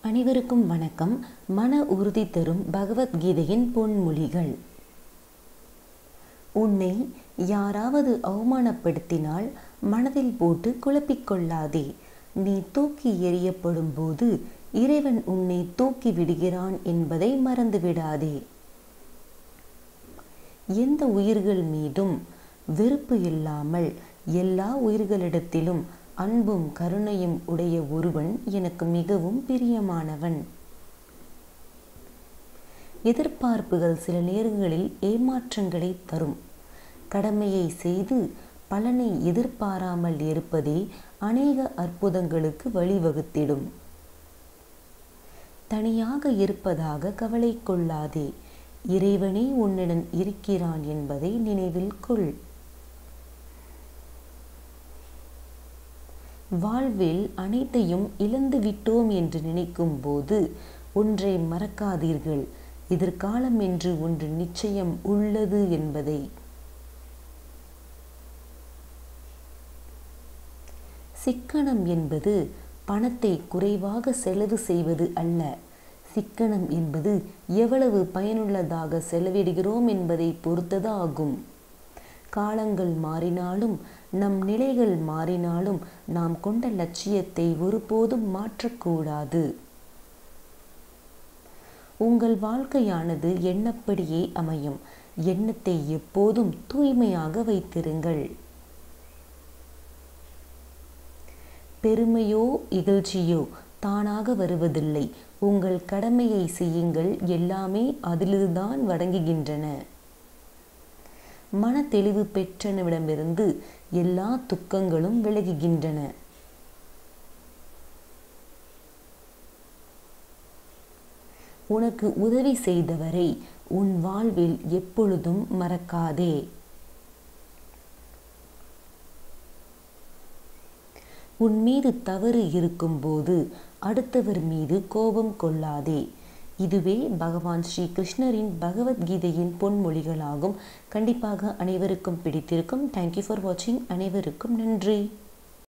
அனைவருக்கும் வணக்கம் மன உறுதி தரும் பகவத்கீதையின் பொன்மொழிகள் உன்னை யாராவது அவமானப்படுத்தினால் மனதில் போட்டு குழப்பிக் கொள்ளாதே நீ தூக்கி எறியப்படும் போது இறைவன் உன்னை தூக்கி விடுகிறான் என்பதை மறந்துவிடாதே எந்த உயிர்கள் மீதும் வெறுப்பு இல்லாமல் எல்லா உயிர்களிடத்திலும் அன்பும் கருணையும் உடைய ஒருவன் எனக்கு மிகவும் பிரியமானவன் எதிர்பார்ப்புகள் சில நேரங்களில் ஏமாற்றங்களை தரும் கடமையை செய்து பலனை எதிர்பாராமல் இருப்பதே அநேக அற்புதங்களுக்கு வழிவகுத்திடும் தனியாக இருப்பதாக கவலை கொள்ளாதே இறைவனே உன்னுடன் இருக்கிறான் என்பதை நினைவில் கொள் வாழ்வில் அனைத்தையும் இழந்து விட்டோம் என்று நினைக்கும் போது ஒன்றை மறக்காதீர்கள் எதிர்காலம் என்று ஒன்று நிச்சயம் உள்ளது என்பதை சிக்கனம் என்பது பணத்தை குறைவாக செலவு செய்வது அல்ல சிக்கனம் என்பது எவ்வளவு பயனுள்ளதாக செலவிடுகிறோம் என்பதை பொறுத்தது ஆகும் காலங்கள் மாறினாலும் நம் நிலைகள் மாறினாலும் நாம் கொண்ட லட்சியத்தை ஒருபோதும் மாற்றக்கூடாது உங்கள் வாழ்க்கையானது எண்ணப்படியே அமையும் எண்ணத்தை எப்போதும் தூய்மையாக வைத்திருங்கள் பெருமையோ இகழ்ச்சியோ தானாக வருவதில்லை உங்கள் கடமையை செய்யுங்கள் எல்லாமே அதிலிருந்தான் வழங்குகின்றன மன தெளிவு பெற்றனவிடமிருந்து எல்லா துக்கங்களும் விலகுகின்றன உனக்கு உதவி செய்தவரை உன் வாழ்வில் எப்பொழுதும் மறக்காதே உன் மீது தவறு இருக்கும்போது அடுத்தவர் மீது கோபம் கொள்ளாதே இதுவே பகவான் ஸ்ரீ கிருஷ்ணரின் பகவத்கீதையின் பொன்மொழிகளாகும் கண்டிப்பாக அனைவருக்கும் பிடித்திருக்கும் தேங்க்யூ ஃபார் வாட்சிங் அனைவருக்கும் நன்றி